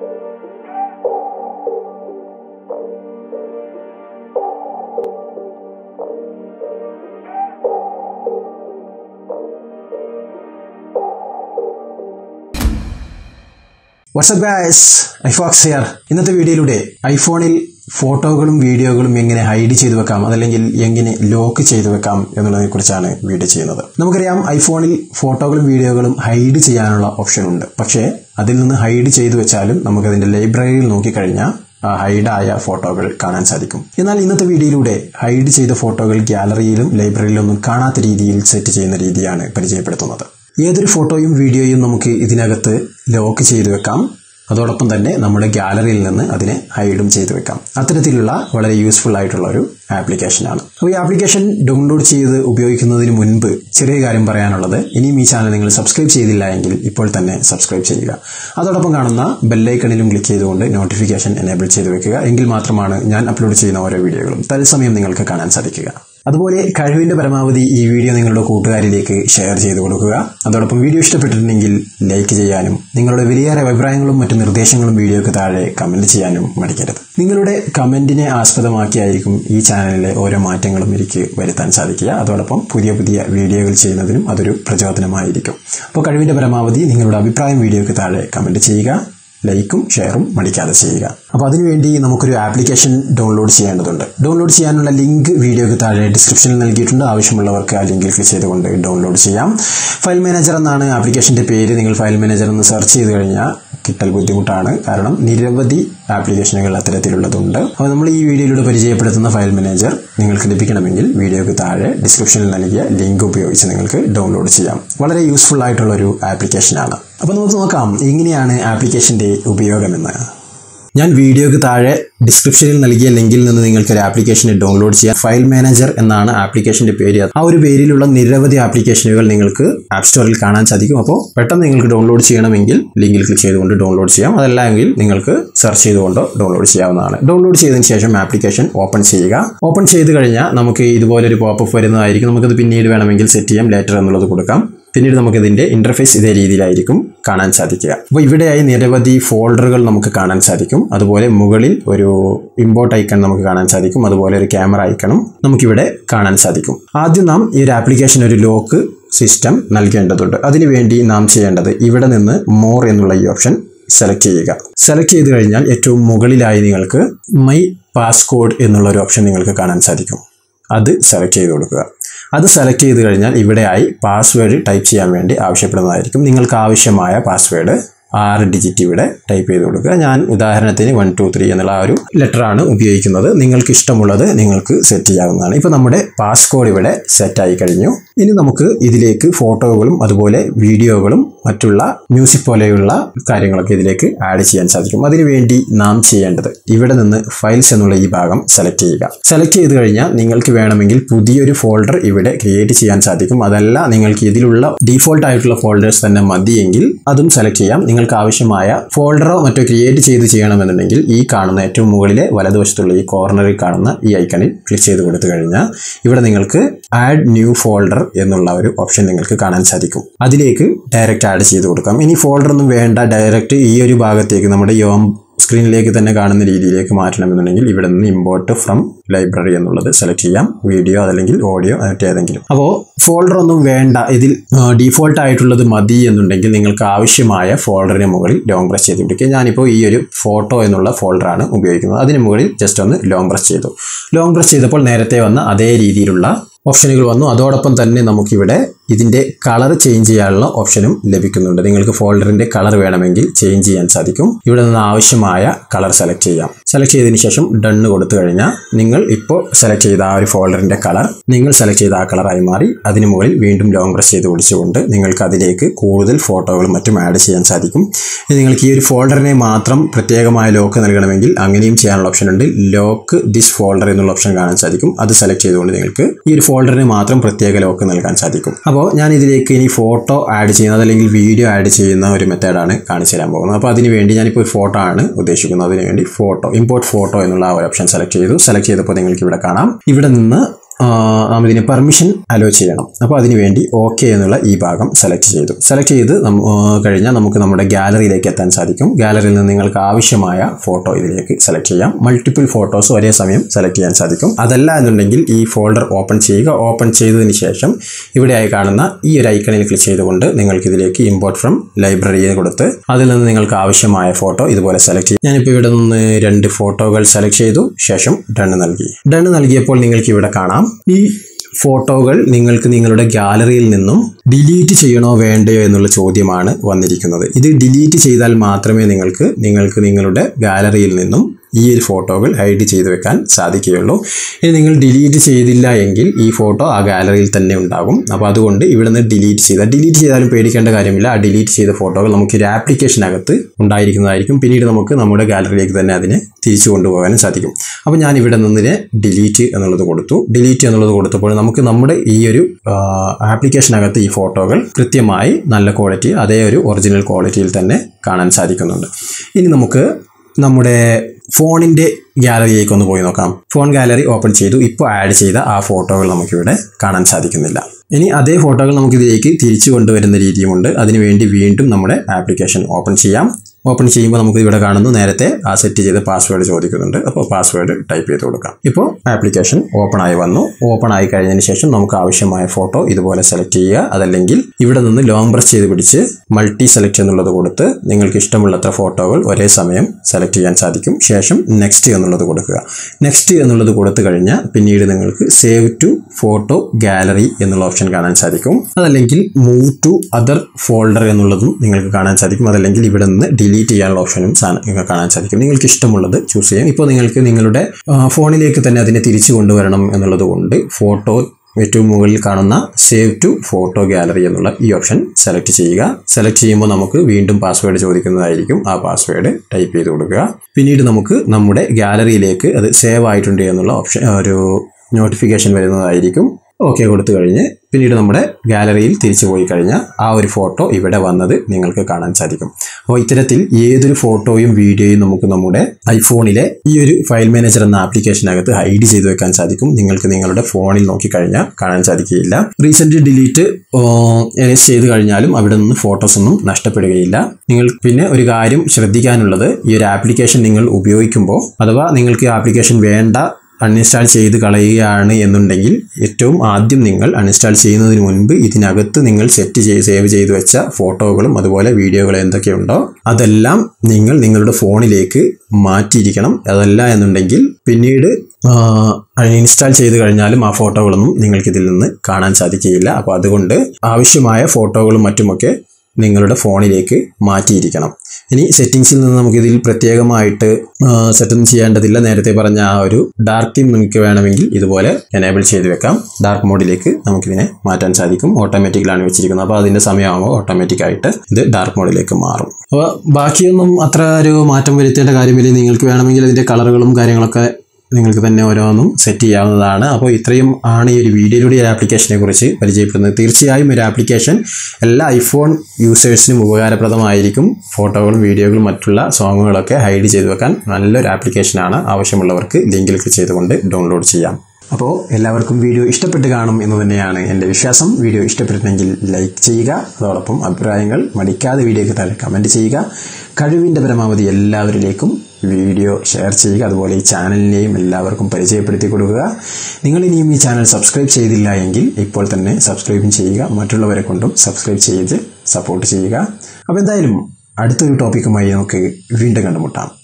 WhatsApp guys ഐഫോക്സ് here ഇന്നത്തെ വീഡിയോയിലൂടെ ഐഫോണിൽ ഫോട്ടോകളും വീഡിയോകളും എങ്ങനെ ഹൈഡ് ചെയ്തു വെക്കാം അതല്ലെങ്കിൽ എങ്ങനെ ലോക്ക് ചെയ്തു വെക്കാം എന്നുള്ളതിനെ കുറിച്ചാണ് വീഡിയോ ചെയ്യുന്നത് നമുക്കറിയാം ഐഫോണിൽ ഫോട്ടോകളും വീഡിയോകളും ഹൈഡ് ചെയ്യാനുള്ള ഓപ്ഷൻ ഉണ്ട് പക്ഷേ അതിൽ നിന്ന് ഹൈഡ് ചെയ്തു വെച്ചാലും നമുക്കതിന്റെ ലൈബ്രറിയിൽ നോക്കിക്കഴിഞ്ഞാൽ ഹൈഡായ ഫോട്ടോകൾ കാണാൻ സാധിക്കും എന്നാൽ ഇന്നത്തെ വീഡിയോയിലൂടെ ഹൈഡ് ചെയ്ത ഫോട്ടോകൾ ഗ്യാലറിയിലും ലൈബ്രറിയിലൊന്നും കാണാത്ത രീതിയിൽ സെറ്റ് ചെയ്യുന്ന രീതിയാണ് പരിചയപ്പെടുത്തുന്നത് ഏതൊരു ഫോട്ടോയും വീഡിയോയും നമുക്ക് ഇതിനകത്ത് ലോക്ക് ചെയ്തു വെക്കാം അതോടൊപ്പം തന്നെ നമ്മുടെ ഗ്യാലറിയിൽ നിന്ന് അതിനെ ഹൈഡും ചെയ്തു വെക്കാം അത്തരത്തിലുള്ള വളരെ യൂസ്ഫുൾ ആയിട്ടുള്ള ഒരു ആപ്ലിക്കേഷനാണ് അപ്പോൾ ഈ ആപ്ലിക്കേഷൻ ഡൗൺലോഡ് ചെയ്ത് ഉപയോഗിക്കുന്നതിന് മുൻപ് ചെറിയ കാര്യം പറയാനുള്ളത് ഇനിയും ഈ ചാനൽ നിങ്ങൾ സബ്സ്ക്രൈബ് ചെയ്തില്ല എങ്കിൽ ഇപ്പോൾ തന്നെ സബ്സ്ക്രൈബ് ചെയ്യുക അതോടൊപ്പം കാണുന്ന ബെല്ലൈക്കണിലും ക്ലിക്ക് ചെയ്തുകൊണ്ട് നോട്ടിഫിക്കേഷൻ എനേബിൾ ചെയ്ത് വെക്കുക എങ്കിൽ മാത്രമാണ് ഞാൻ അപ്ലോഡ് ചെയ്യുന്ന ഓരോ വീഡിയോകളും തത്സമയം നിങ്ങൾക്ക് കാണാൻ സാധിക്കുക അതുപോലെ കഴിവിന്റെ പരമാവധി ഈ വീഡിയോ നിങ്ങളുടെ കൂട്ടുകാരിലേക്ക് ഷെയർ ചെയ്ത് കൊടുക്കുക അതോടൊപ്പം വീഡിയോ ഇഷ്ടപ്പെട്ടിട്ടുണ്ടെങ്കിൽ ലൈക്ക് ചെയ്യാനും നിങ്ങളുടെ വലിയേറെ അഭിപ്രായങ്ങളും മറ്റു നിർദ്ദേശങ്ങളും വീഡിയോക്ക് താഴെ കമന്റ് ചെയ്യാനും മടിക്കരുത് നിങ്ങളുടെ കമന്റിനെ ആസ്പദമാക്കിയായിരിക്കും ഈ ചാനലിലെ ഓരോ മാറ്റങ്ങളും എനിക്ക് വരുത്താൻ സാധിക്കുക അതോടൊപ്പം പുതിയ പുതിയ വീഡിയോകൾ ചെയ്യുന്നതിനും അതൊരു പ്രചോദനമായിരിക്കും അപ്പോൾ കഴിവിന്റെ പരമാവധി നിങ്ങളുടെ അഭിപ്രായം വീഡിയോക്ക് താഴെ കമന്റ് ചെയ്യുക ലൈക്കും ഷെയറും മടിക്കാതെ ചെയ്യുക അപ്പോൾ അതിനുവേണ്ടി നമുക്കൊരു ആപ്ലിക്കേഷൻ ഡൗൺലോഡ് ചെയ്യേണ്ടതുണ്ട് ഡൗൺലോഡ് ചെയ്യാനുള്ള ലിങ്ക് വീഡിയോക്ക് താഴെ ഡിസ്ക്രിപ്ഷനിൽ നൽകിയിട്ടുണ്ട് ആവശ്യമുള്ളവർക്ക് ആ ലിങ്കിൽ ക്ലിക്ക് ചെയ്തുകൊണ്ട് ഡൗൺലോഡ് ചെയ്യാം ഫയൽ മാനേജർ എന്നാണ് ആപ്ലിക്കേഷന്റെ പേര് നിങ്ങൾ ഫയൽ മാനേജർ എന്ന് സെർച്ച് ചെയ്ത് കഴിഞ്ഞാൽ കിട്ടൽ ബുദ്ധിമുട്ടാണ് കാരണം നിരവധി ആപ്ലിക്കേഷനുകൾ അത്തരത്തിലുള്ളതുണ്ട് അപ്പോൾ നമ്മൾ ഈ വീഡിയോയിലൂടെ പരിചയപ്പെടുത്തുന്ന ഫയൽ മാനേജർ നിങ്ങൾക്ക് ലഭിക്കണമെങ്കിൽ വീഡിയോക്ക് താഴെ ഡിസ്ക്രിപ്ഷനിൽ നൽകിയ ലിങ്ക് ഉപയോഗിച്ച് നിങ്ങൾക്ക് ഡൗൺലോഡ് ചെയ്യാം വളരെ യൂസ്ഫുൾ ആയിട്ടുള്ള ഒരു ആപ്ലിക്കേഷനാണ് അപ്പോൾ നമുക്ക് നോക്കാം എങ്ങനെയാണ് ആപ്ലിക്കേഷന്റെ ഉപയോഗമെന്ന് ഞാൻ വീഡിയോക്ക് താഴെ ഡിസ്ക്രിപ്ഷനിൽ നൽകിയ ലിങ്കിൽ നിന്ന് നിങ്ങൾക്ക് ഒരു ആപ്ലിക്കേഷൻ ഡൗൺലോഡ് ചെയ്യാം ഫയൽ മാനേജർ എന്നാണ് ആപ്ലിക്കേഷന്റെ പേര് ആ ഒരു പേരിലുള്ള നിരവധി ആപ്ലിക്കേഷനുകൾ നിങ്ങൾക്ക് ആപ്പ് സ്റ്റോറിൽ കാണാൻ സാധിക്കും അപ്പോൾ പെട്ടെന്ന് നിങ്ങൾക്ക് ഡൗൺലോഡ് ചെയ്യണമെങ്കിൽ ലിങ്കിൽ ക്ലിക്ക് ചെയ്തുകൊണ്ട് ഡൗൺലോഡ് ചെയ്യാം അതല്ല എങ്കിൽ നിങ്ങൾക്ക് സെർച്ച് ചെയ്തുകൊണ്ടോ ഡൗൺലോഡ് ചെയ്യാവുന്നതാണ് ഡൗൺലോഡ് ചെയ്തതിന് ശേഷം ആപ്ലിക്കേഷൻ ഓപ്പൺ ചെയ്യുക ഓപ്പൺ ചെയ്ത് കഴിഞ്ഞാൽ നമുക്ക് ഇതുപോലൊരു പോപ്പപ്പ് വരുന്നതായിരിക്കും നമുക്കത് പിന്നീട് വേണമെങ്കിൽ സെറ്റ് ചെയ്യാം ലേറ്റർ എന്നുള്ളത് കൊടുക്കാം പിന്നീട് നമുക്ക് ഇതിന്റെ ഇന്റർഫേസ് ഇതേ രീതിയിലായിരിക്കും കാണാൻ സാധിക്കുക അപ്പോൾ ഇവിടെയായി നിരവധി ഫോൾഡറുകൾ നമുക്ക് കാണാൻ സാധിക്കും അതുപോലെ മുകളിൽ ഒരു ഇമ്പോർട്ട് ഐക്കൺ നമുക്ക് കാണാൻ സാധിക്കും അതുപോലെ ഒരു ക്യാമറ ഐക്കണും നമുക്കിവിടെ കാണാൻ സാധിക്കും ആദ്യം നാം ഈ ഒരു ആപ്ലിക്കേഷൻ ഒരു ലോക്ക് സിസ്റ്റം നൽകേണ്ടതുണ്ട് അതിനുവേണ്ടി നാം ചെയ്യേണ്ടത് ഇവിടെ നിന്ന് മോർ എന്നുള്ള ഈ ഓപ്ഷൻ സെലക്ട് ചെയ്യുക സെലക്ട് ചെയ്ത് കഴിഞ്ഞാൽ ഏറ്റവും മുകളിലായി നിങ്ങൾക്ക് മൈ പാസ്കോഡ് എന്നുള്ള ഒരു ഓപ്ഷൻ നിങ്ങൾക്ക് കാണാൻ സാധിക്കും അത് സെലക്ട് ചെയ്ത് കൊടുക്കുക അത് സെലക്ട് ചെയ്ത് കഴിഞ്ഞാൽ ഇവിടെയായി പാസ്വേഡ് ടൈപ്പ് ചെയ്യാൻ വേണ്ടി ആവശ്യപ്പെടുന്നതായിരിക്കും നിങ്ങൾക്ക് ആവശ്യമായ പാസ്വേഡ് ആറ് ഡിജിറ്റ് ഇവിടെ ടൈപ്പ് ചെയ്ത് കൊടുക്കുക ഞാൻ ഉദാഹരണത്തിന് വൺ ടു ത്രീ എന്നുള്ള ആ ഒരു ലെറ്ററാണ് ഉപയോഗിക്കുന്നത് നിങ്ങൾക്ക് ഇഷ്ടമുള്ളത് നിങ്ങൾക്ക് സെറ്റ് ചെയ്യാവുന്നതാണ് ഇപ്പോൾ നമ്മുടെ പാസ്കോഡ് ഇവിടെ സെറ്റായി കഴിഞ്ഞു ഇനി നമുക്ക് ഇതിലേക്ക് ഫോട്ടോകളും അതുപോലെ വീഡിയോകളും മറ്റുള്ള മ്യൂസിക് പോലെയുള്ള കാര്യങ്ങളൊക്കെ ഇതിലേക്ക് ആഡ് ചെയ്യാൻ സാധിക്കും അതിനുവേണ്ടി നാം ചെയ്യേണ്ടത് ഇവിടെ നിന്ന് ഫയൽസ് എന്നുള്ള ഈ ഭാഗം സെലക്ട് ചെയ്യുക സെലക്ട് ചെയ്ത് കഴിഞ്ഞാൽ നിങ്ങൾക്ക് വേണമെങ്കിൽ പുതിയൊരു ഫോൾഡർ ഇവിടെ ക്രിയേറ്റ് ചെയ്യാൻ സാധിക്കും അതല്ല നിങ്ങൾക്ക് ഇതിലുള്ള ഡീഫോൾട്ട് ആയിട്ടുള്ള ഫോൾഡേഴ്സ് തന്നെ മതിയെങ്കിൽ അതും സെലക്ട് ചെയ്യാം നിങ്ങൾക്ക് ആവശ്യമായ ഫോൾഡറോ മറ്റോ ക്രിയേറ്റ് ചെയ്ത് ചെയ്യണമെന്നുണ്ടെങ്കിൽ ഈ കാണുന്ന ഏറ്റവും മുകളിലെ വലതുവശത്തുള്ള ഈ കോർണറിൽ കാണുന്ന ഈ ഐക്കണിൽ ക്ലിക്ക് ചെയ്ത് കൊടുത്തു കഴിഞ്ഞാൽ ഇവിടെ നിങ്ങൾക്ക് ആഡ് ന്യൂ ഫോൾഡർ എന്നുള്ള ഒരു ഓപ്ഷൻ നിങ്ങൾക്ക് കാണാൻ സാധിക്കും അതിലേക്ക് ഡയറക്റ്റ് ആഡ് ചെയ്ത് കൊടുക്കാം ഇനി ഫോൾഡർ ഒന്നും വേണ്ട ഡയറക്റ്റ് ഈ ഒരു ഭാഗത്തേക്ക് നമ്മുടെ യോം സ്ക്രീനിലേക്ക് തന്നെ കാണുന്ന രീതിയിലേക്ക് മാറ്റണമെന്നുണ്ടെങ്കിൽ ഇവിടെ നിന്ന് ഇമ്പോർട്ട് ഫ്രം ലൈബ്രറി എന്നുള്ളത് സെലക്ട് ചെയ്യാം വീഡിയോ അതല്ലെങ്കിൽ ഓഡിയോ മറ്റേതെങ്കിലും അപ്പോൾ ഫോൾഡർ ഒന്നും വേണ്ട ഇതിൽ ഡീഫോൾട്ട് ആയിട്ടുള്ളത് മതി എന്നുണ്ടെങ്കിൽ നിങ്ങൾക്ക് ആവശ്യമായ ഫോൾഡറിന് മുകളിൽ ലോങ് പ്രസ് ചെയ്ത് പിടിക്കുക ഞാനിപ്പോൾ ഈ ഒരു ഫോട്ടോ എന്നുള്ള ഫോൾഡറാണ് ഉപയോഗിക്കുന്നത് അതിന് മുകളിൽ ജസ്റ്റ് ഒന്ന് ലോങ് പ്രസ് ചെയ്തു ലോങ് പ്രസ് ചെയ്തപ്പോൾ നേരത്തെ വന്ന അതേ രീതിയിലുള്ള ഓപ്ഷനുകൾ വന്നു അതോടൊപ്പം തന്നെ നമുക്കിവിടെ ഇതിൻ്റെ കളർ ചേഞ്ച് ചെയ്യാനുള്ള ഓപ്ഷനും ലഭിക്കുന്നുണ്ട് നിങ്ങൾക്ക് ഫോൾഡറിൻ്റെ കളർ വേണമെങ്കിൽ ചേഞ്ച് ചെയ്യാൻ സാധിക്കും ഇവിടെ നിന്ന് ആവശ്യമായ കളർ സെലക്ട് ചെയ്യാം സെലക്ട് ചെയ്തതിന് ശേഷം ഡണ്ണ് കൊടുത്തു കഴിഞ്ഞാൽ നിങ്ങൾ ഇപ്പോൾ സെലക്ട് ചെയ്ത ആ ഒരു ഫോൾഡറിൻ്റെ കളർ നിങ്ങൾ സെലക്ട് ചെയ്ത ആ കളറായി മാറി അതിന് മുകളിൽ വീണ്ടും ലോങ് പ്രസ് ചെയ്ത് പിടിച്ചുകൊണ്ട് നിങ്ങൾക്ക് അതിലേക്ക് കൂടുതൽ ഫോട്ടോകളും മറ്റും ആഡ് ചെയ്യാൻ സാധിക്കും ഇനി നിങ്ങൾക്ക് ഈ ഒരു ഫോൾഡറിനെ മാത്രം പ്രത്യേകമായ ലോക്ക് നൽകണമെങ്കിൽ അങ്ങനെയും ചെയ്യാനുള്ള ഓപ്ഷൻ ഉണ്ട് ലോക്ക് ദിസ് ഫോൾഡർ എന്നുള്ള ഓപ്ഷൻ കാണാൻ സാധിക്കും അത് സെലക്ട് ചെയ്തുകൊണ്ട് നിങ്ങൾക്ക് ഈ ഒരു ഫോൾഡറിന് മാത്രം പ്രത്യേക ലോക്ക് നൽകാൻ സാധിക്കും അപ്പോൾ ഞാൻ ഇതിലേക്ക് ഇനി ഫോട്ടോ ആഡ് ചെയ്യുന്നത് അല്ലെങ്കിൽ വീഡിയോ ആഡ് ചെയ്യുന്ന ഒരു മെത്തേഡാണ് കാണിച്ചു തരാൻ പോകുന്നത് അപ്പോൾ അതിന് വേണ്ടി ഞാനിപ്പോൾ ഒരു ഫോട്ടോ ആണ് ഉദ്ദേശിക്കുന്നത് അതിന് വേണ്ടി ഫോട്ടോ ഇമ്പോർട്ട് ഫോട്ടോ എന്നുള്ള ആ ഒരു ഓപ്ഷൻ സെലക്ട് ചെയ്തു സെലക്ട് ചെയ്തപ്പോൾ നിങ്ങൾക്ക് ഇവിടെ കാണാം ഇവിടെ നിന്ന് നാം ഇതിന് പെർമിഷൻ അലോ ചെയ്യണം അപ്പോൾ അതിന് വേണ്ടി ഓക്കെ എന്നുള്ള ഈ ഭാഗം സെലക്ട് ചെയ്തു സെലക്ട് ചെയ്ത് നമ്മ- ആ, കഴിഞ്ഞാൽ നമുക്ക് നമ്മുടെ ഗാലറിയിലേക്ക് എത്താൻ സാധിക്കും ഗാലറിയിൽ നിന്ന് നിങ്ങൾക്ക് ആവശ്യമായ ഫോട്ടോ ഇതിലേക്ക് സെലക്ട് ചെയ്യാം മൾട്ടിപ്പിൾ ഫോട്ടോസ് ഒരേ സമയം സെലക്ട് ചെയ്യാൻ സാധിക്കും അതല്ല എന്നുണ്ടെങ്കിൽ ഈ ഫോൾഡർ ഓപ്പൺ ചെയ്യുക ഓപ്പൺ ചെയ്തതിന് ശേഷം ഇവിടെയായി കാണുന്ന ഈ ഒരു ഐക്കണിൽ ക്ലിക്ക് ചെയ്തുകൊണ്ട് നിങ്ങൾക്ക് ഇതിലേക്ക് ഇമ്പോർട്ട് ഫ്രം ലൈബ്രറി കൊടുത്ത് അതിൽ നിന്ന് നിങ്ങൾക്ക് ആവശ്യമായ ഫോട്ടോ ഇതുപോലെ സെലക്ട് ചെയ്യും ഞാനിപ്പോൾ ഇവിടെ നിന്ന് രണ്ട് ഫോട്ടോകൾ സെലക്ട് ചെയ്തു ശേഷം ഡൺ നൽകി ഡൺ നൽകിയപ്പോൾ നിങ്ങൾക്ക് ഇവിടെ കാണാം ഈ ഫോട്ടോകൾ നിങ്ങൾക്ക് നിങ്ങളുടെ ഗാലറിയിൽ നിന്നും ഡിലീറ്റ് ചെയ്യണോ വേണ്ടയോ എന്നുള്ള ചോദ്യമാണ് വന്നിരിക്കുന്നത് ഇത് ഡിലീറ്റ് ചെയ്താൽ മാത്രമേ നിങ്ങൾക്ക് നിങ്ങൾക്ക് നിങ്ങളുടെ ഗാലറിയിൽ നിന്നും ഈ ഒരു ഫോട്ടോകൾ ഹൈഡ് ചെയ്ത് വെക്കാൻ സാധിക്കുകയുള്ളൂ ഇനി നിങ്ങൾ ഡിലീറ്റ് ചെയ്തില്ല എങ്കിൽ ഈ ഫോട്ടോ ആ ഗാലറിയിൽ തന്നെ ഉണ്ടാകും അപ്പോൾ അതുകൊണ്ട് ഇവിടെ നിന്ന് ഡിലീറ്റ് ചെയ്താൽ ഡിലീറ്റ് ചെയ്താലും പേടിക്കേണ്ട കാര്യമില്ല ആ ഡിലീറ്റ് ചെയ്ത ഫോട്ടോകൾ നമുക്ക് ഒരു ആപ്ലിക്കേഷനകത്ത് ഉണ്ടായിരിക്കുന്നതായിരിക്കും പിന്നീട് നമുക്ക് നമ്മുടെ ഗാലറിയിലേക്ക് തന്നെ അതിനെ തിരിച്ചു കൊണ്ടുപോകാനും സാധിക്കും അപ്പോൾ ഞാൻ ഇവിടെ നിന്നിനെ ഡിലീറ്റ് എന്നുള്ളത് കൊടുത്തു ഡിലീറ്റ് എന്നുള്ളത് കൊടുത്തപ്പോൾ നമുക്ക് നമ്മുടെ ഈ ഒരു ആപ്ലിക്കേഷനകത്ത് ഈ ഫോട്ടോകൾ കൃത്യമായി നല്ല ക്വാളിറ്റി അതേ ഒരു ഒറിജിനൽ ക്വാളിറ്റിയിൽ തന്നെ കാണാൻ സാധിക്കുന്നുണ്ട് ഇനി നമുക്ക് നമ്മുടെ ഫോണിൻ്റെ ഗാലറിയിലേക്ക് ഒന്ന് പോയി നോക്കാം ഫോൺ ഗാലറി ഓപ്പൺ ചെയ്തു ഇപ്പോൾ ആഡ് ചെയ്ത ആ ഫോട്ടോകൾ നമുക്കിവിടെ കാണാൻ സാധിക്കുന്നില്ല ഇനി അതേ ഫോട്ടോകൾ നമുക്കിതിലേക്ക് തിരിച്ചു കൊണ്ടുവരുന്ന രീതിയുമുണ്ട് അതിനുവേണ്ടി വീണ്ടും നമ്മുടെ ആപ്ലിക്കേഷൻ ഓപ്പൺ ചെയ്യാം ഓപ്പൺ ചെയ്യുമ്പോൾ നമുക്ക് ഇവിടെ കാണുന്നു നേരത്തെ ആ സെറ്റ് ചെയ്ത പാസ്വേഡ് ചോദിക്കുന്നുണ്ട് അപ്പോൾ പാസ്വേഡ് ടൈപ്പ് ചെയ്ത് കൊടുക്കാം ഇപ്പോൾ ആപ്ലിക്കേഷൻ ഓപ്പൺ ആയി വന്നു ഓപ്പൺ ആയി കഴിഞ്ഞതിന് ശേഷം നമുക്ക് ആവശ്യമായ ഫോട്ടോ ഇതുപോലെ സെലക്ട് ചെയ്യുക അതല്ലെങ്കിൽ ഇവിടെ നിന്ന് ലോങ് പ്രസ് ചെയ്ത് പിടിച്ച് മൾട്ടി സെലക്ട് എന്നുള്ളത് കൊടുത്ത് നിങ്ങൾക്ക് ഇഷ്ടമുള്ളത്ര ഫോട്ടോകൾ ഒരേ സമയം സെലക്ട് ചെയ്യാൻ സാധിക്കും ശേഷം നെക്സ്റ്റ് എന്നുള്ളത് കൊടുക്കുക നെക്സ്റ്റ് എന്നുള്ളത് കൊടുത്തു കഴിഞ്ഞാൽ പിന്നീട് നിങ്ങൾക്ക് സേവ് ടു ഫോട്ടോ ഗാലറി എന്നുള്ള ഓപ്ഷൻ കാണാൻ സാധിക്കും അതല്ലെങ്കിൽ മൂവ് ടു അതർ ഫോൾഡർ എന്നുള്ളതും നിങ്ങൾക്ക് കാണാൻ സാധിക്കും അതല്ലെങ്കിൽ ഇവിടെ നിന്ന് ഡിലീറ്റ് ചെയ്യാനുള്ള ഓപ്ഷനും സാ- നിങ്ങൾക്ക് കാണാൻ സാധിക്കും നിങ്ങൾക്ക് ഇഷ്ടമുള്ളത് ചൂസ് ചെയ്യാം ഇപ്പോൾ നിങ്ങൾക്ക് നിങ്ങളുടെ ആ, ഫോണിലേക്ക് തന്നെ അതിനെ തിരിച്ചു കൊണ്ടുവരണം എന്നുള്ളത് കൊണ്ട് ഫോട്ടോ ഏറ്റവും മുകളിൽ കാണുന്ന സേവ് ടു ഫോട്ടോ ഗാലറി എന്നുള്ള ഈ ഓപ്ഷൻ സെലക്ട് ചെയ്യുക സെലക്ട് ചെയ്യുമ്പോൾ നമുക്ക് വീണ്ടും പാസ്വേഡ് ചോദിക്കുന്നതായിരിക്കും ആ പാസ്വേഡ് ടൈപ്പ് ചെയ്ത് കൊടുക്കുക പിന്നീട് നമുക്ക് നമ്മുടെ ഗാലറിയിലേക്ക് അത് സേവ് ആയിട്ടുണ്ട് എന്നുള്ള ഓപ്ഷൻ ഒരു നോട്ടിഫിക്കേഷൻ വരുന്നതായിരിക്കും ഓക്കെ കൊടുത്തു കഴിഞ്ഞ് പിന്നീട് നമ്മുടെ ഗാലറിയിൽ തിരിച്ചു പോയി കഴിഞ്ഞാൽ ആ ഒരു ഫോട്ടോ ഇവിടെ വന്നത് നിങ്ങൾക്ക് കാണാൻ സാധിക്കും അപ്പോൾ ഇത്തരത്തിൽ ഏതൊരു ഫോട്ടോയും വീഡിയോയും നമുക്ക് നമ്മുടെ ഐഫോണിലെ ഈ ഒരു ഫയൽ മാനേജർ എന്ന ആപ്ലിക്കേഷനകത്ത് ഹൈഡ് ചെയ്ത് വെക്കാൻ സാധിക്കും നിങ്ങൾക്ക് നിങ്ങളുടെ ഫോണിൽ നോക്കിക്കഴിഞ്ഞാൽ കാണാൻ സാധിക്കുകയില്ല റീസെന്റ് ഡിലീറ്റ് എറേസ് ചെയ്ത് കഴിഞ്ഞാലും അവിടെ നിന്ന് ഫോട്ടോസ് ഒന്നും നഷ്ടപ്പെടുകയില്ല നിങ്ങൾ പിന്നെ ഒരു കാര്യം ശ്രദ്ധിക്കാനുള്ളത് ഈ ഒരു ആപ്ലിക്കേഷൻ നിങ്ങൾ ഉപയോഗിക്കുമ്പോൾ അഥവാ നിങ്ങൾക്ക് ഈ ആപ്ലിക്കേഷൻ വേണ്ട അൺഇൻസ്റ്റാൾ ചെയ്ത് കളയുകയാണ് എന്നുണ്ടെങ്കിൽ ഏറ്റവും ആദ്യം നിങ്ങൾ അൺഇൻസ്റ്റാൾ ചെയ്യുന്നതിന് മുൻപ് ഇതിനകത്ത് നിങ്ങൾ സെറ്റ് ചെയ്ത് സേവ് ചെയ്ത് വെച്ച ഫോട്ടോകളും അതുപോലെ വീഡിയോകളും എന്തൊക്കെയുണ്ടോ അതെല്ലാം നിങ്ങൾ നിങ്ങളുടെ ഫോണിലേക്ക് മാറ്റിയിരിക്കണം അതല്ല എന്നുണ്ടെങ്കിൽ പിന്നീട് ഇൻസ്റ്റാൾ ചെയ്ത് കഴിഞ്ഞാലും ആ ഫോട്ടോകളൊന്നും നിങ്ങൾക്ക് ഇതിൽ നിന്ന് കാണാൻ സാധിക്കുകയില്ല അപ്പോൾ അതുകൊണ്ട് ആവശ്യമായ ഫോട്ടോകളും മറ്റുമൊക്കെ നിങ്ങളുടെ ഫോണിലേക്ക് മാറ്റിയിരിക്കണം ഇനി സെറ്റിങ്സിൽ നിന്ന് നമുക്ക് ഇതിൽ പ്രത്യേകമായിട്ട് സെറ്റൊന്നും ചെയ്യേണ്ടതില്ല നേരത്തെ പറഞ്ഞ ആ ഒരു ഡാർക്ക് തീം നിങ്ങൾക്ക് വേണമെങ്കിൽ ഇതുപോലെ എനേബിൾ ചെയ്ത് വെക്കാം ഡാർക്ക് മോഡിലേക്ക് നമുക്കിതിനെ മാറ്റാൻ സാധിക്കും ഓട്ടോമാറ്റിക്കലാണ് വെച്ചിരിക്കുന്നത് അപ്പോൾ അതിൻ്റെ സമയമാകുമ്പോൾ ഓട്ടോമാറ്റിക്കായിട്ട് ഇത് ഡാർക്ക് മോഡിലേക്ക് മാറും അപ്പോൾ ബാക്കിയൊന്നും അത്ര ഒരു മാറ്റം വരുത്തേണ്ട കാര്യമില്ല നിങ്ങൾക്ക് വേണമെങ്കിൽ ഇതിൻ്റെ കളറുകളും കാര്യങ്ങളൊക്കെ നിങ്ങൾക്ക് തന്നെ ഓരോന്നും സെറ്റ് ചെയ്യാവുന്നതാണ് അപ്പോൾ ഇത്രയും ആണ് ഈ ഒരു വീഡിയോയിലൂടെ ഈ ആപ്ലിക്കേഷനെ കുറിച്ച് പരിചയപ്പെടുന്നത് തീർച്ചയായും ഒരു ആപ്ലിക്കേഷൻ എല്ലാ ഐഫോൺ യൂസേഴ്സിനും ഉപകാരപ്രദമായിരിക്കും ഫോട്ടോകളും വീഡിയോകളും മറ്റുള്ള സോങ്ങുകളൊക്കെ ഹൈഡ് ചെയ്ത് വെക്കാൻ നല്ലൊരു ആപ്ലിക്കേഷനാണ് ആവശ്യമുള്ളവർക്ക് ലിങ്കിൽ ക്ലിക്ക് ചെയ്തുകൊണ്ട് ഡൗൺലോഡ് ചെയ്യാം അപ്പോൾ എല്ലാവർക്കും വീഡിയോ ഇഷ്ടപ്പെട്ട് കാണും എന്ന് തന്നെയാണ് എൻ്റെ വിശ്വാസം വീഡിയോ ഇഷ്ടപ്പെട്ടിട്ടുണ്ടെങ്കിൽ ലൈക്ക് ചെയ്യുക അതോടൊപ്പം അഭിപ്രായങ്ങൾ മടിക്കാതെ വീഡിയോയ്ക്ക് താഴെ കമൻറ്റ് ചെയ്യുക കഴിവിൻ്റെ പരമാവധി എല്ലാവരിലേക്കും വീഡിയോ ഷെയർ ചെയ്യുക അതുപോലെ ഈ ചാനലിനെയും എല്ലാവർക്കും പരിചയപ്പെടുത്തി കൊടുക്കുക നിങ്ങൾ ഇനിയും ഈ ചാനൽ സബ്സ്ക്രൈബ് ചെയ്തില്ല എങ്കിൽ ഇപ്പോൾ തന്നെ സബ്സ്ക്രൈബും ചെയ്യുക മറ്റുള്ളവരെ കൊണ്ടും സബ്സ്ക്രൈബ് ചെയ്ത് സപ്പോർട്ട് ചെയ്യുക അപ്പോൾ എന്തായാലും അടുത്തൊരു ടോപ്പിക്കുമായി നമുക്ക് വീണ്ടും കണ്ടുമുട്ടാം